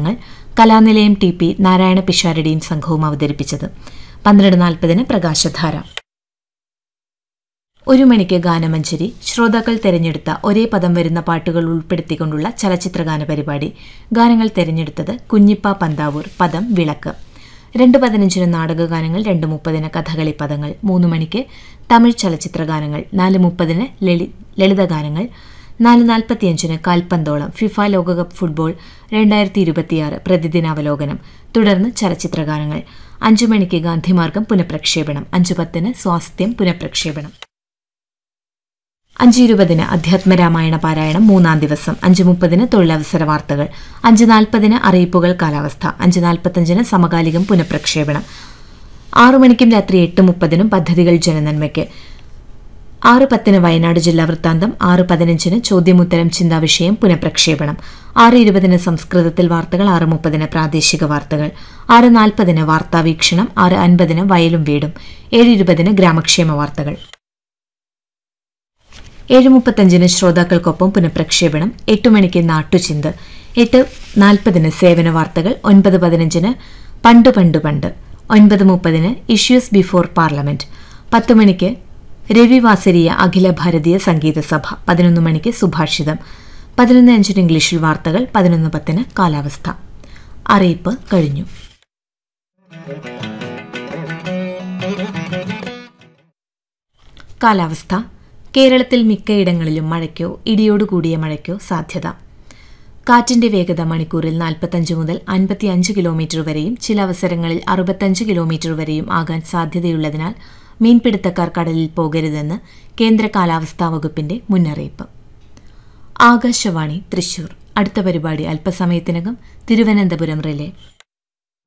ഗാനങ്ങൾ Kalanilayam T P Narayana പിഷാരടിയും സംഘവും അവതരിപ്പിച്ചത് പന്ത്രണ്ട് നാൽപ്പതിന് പ്രകാശധാര ഒരു മണിക്ക് ഗാനമഞ്ജരി ശ്രോതാക്കൾ തിരഞ്ഞെടുത്ത ഒരേ പദം വരുന്ന പാട്ടുകൾ ഉൾപ്പെടുത്തിക്കൊണ്ടുള്ള ചലച്ചിത്രഗാന പരിപാടി ഗാനങ്ങൾ തിരഞ്ഞെടുത്തത് കുഞ്ഞിപ്പ പന്താവൂർ പദം വിളക്ക് രണ്ട് പതിനഞ്ചിന് നാടകഗാനങ്ങൾ രണ്ട് മുപ്പതിന് കഥകളി പദങ്ങൾ മൂന്ന് മണിക്ക് തമിഴ് ചലച്ചിത്രഗാനങ്ങൾ നാല് മുപ്പതിന് ലളി ലളിതഗാനങ്ങൾ നാല് നാൽപ്പത്തിയഞ്ചിന് കാൽപന്തോളം ഫിഫ ലോകകപ്പ് ഫുട്ബോൾ രണ്ടായിരത്തി ഇരുപത്തിയാറ് പ്രതിദിനാവലോകനം തുടർന്ന് ചലച്ചിത്രഗാനങ്ങൾ അഞ്ചു മണിക്ക് ഗാന്ധിമാർഗം പുനഃപ്രക്ഷേപണം അഞ്ചു പത്തിന് സ്വാസ്ഥ്യം പുനഃപ്രക്ഷേപണം അഞ്ച് ഇരുപതിന് അധ്യാത്മരാമായണ പാരായണം മൂന്നാം ദിവസം അഞ്ച് മുപ്പതിന് തൊഴിലവസര വാർത്തകൾ അഞ്ച് നാൽപ്പതിന് അറിയിപ്പുകൾ കാലാവസ്ഥ അഞ്ച് നാൽപ്പത്തഞ്ചിന് സമകാലികം പുനഃപ്രക്ഷേപണം ആറു മണിക്കും രാത്രി എട്ട് മുപ്പതിനും പദ്ധതികൾ ജനനന്മയ്ക്ക് ആറ് പത്തിന് വയനാട് ജില്ലാ വൃത്താന്തം ആറ് പതിനഞ്ചിന് ചോദ്യമുത്തരം ചിന്താവിഷയം പുനഃപ്രക്ഷേപണം ആറ് ഇരുപതിന് സംസ്കൃതത്തിൽ വാർത്തകൾ ആറ് മുപ്പതിന് പ്രാദേശിക വാർത്തകൾ ആറ് നാൽപ്പതിന് വാർത്താവീക്ഷണം ആറ് അൻപതിന് വയലും വീടും ഏഴ് ഇരുപതിന് ഗ്രാമക്ഷേമ വാർത്തകൾ ഏഴ് മുപ്പത്തഞ്ചിന് ശ്രോതാക്കൾക്കൊപ്പം പുനഃപ്രക്ഷേപണം എട്ട് മണിക്ക് നാട്ടുചിന്ത് എട്ട് നാൽപ്പതിന് സേവന വാർത്തകൾ ഒൻപത് പതിനഞ്ചിന് പണ്ട് പണ്ട് പണ്ട് ഒൻപത് മുപ്പതിന് ഇഷ്യൂസ് ബിഫോർ പാർലമെന്റ് പത്ത് മണിക്ക് രവി വാസരിയ അഖില ഭാരതീയ സംഗീത സഭ പതിനൊന്ന് മണിക്ക് സുഭാഷിതം പതിനൊന്ന് അഞ്ചിന് ഇംഗ്ലീഷിൽ വാർത്തകൾ പതിനൊന്ന് പത്തിന് കാലാവസ്ഥ അറിയിപ്പ് കഴിഞ്ഞു കാലാവസ്ഥ കേരളത്തിൽ മിക്കയിടങ്ങളിലും മഴയ്ക്കോ ഇടിയോടുകൂടിയ മഴയ്ക്കോ സാധ്യത കാറ്റിന്റെ വേഗത മണിക്കൂറിൽ നാൽപ്പത്തഞ്ച് മുതൽ അൻപത്തിയഞ്ച് കിലോമീറ്റർ വരെയും ചില അവസരങ്ങളിൽ അറുപത്തഞ്ച് കിലോമീറ്റർ വരെയും ആകാൻ സാധ്യതയുള്ളതിനാൽ മീൻപിടുത്തക്കാർ കടലിൽ പോകരുതെന്ന് കേന്ദ്ര കാലാവസ്ഥാ വകുപ്പിന്റെ മുന്നറിയിപ്പ് ആകാശവാണി തൃശൂർ അടുത്ത പരിപാടി അല്പസമയത്തിനകം തിരുവനന്തപുരം റിലേ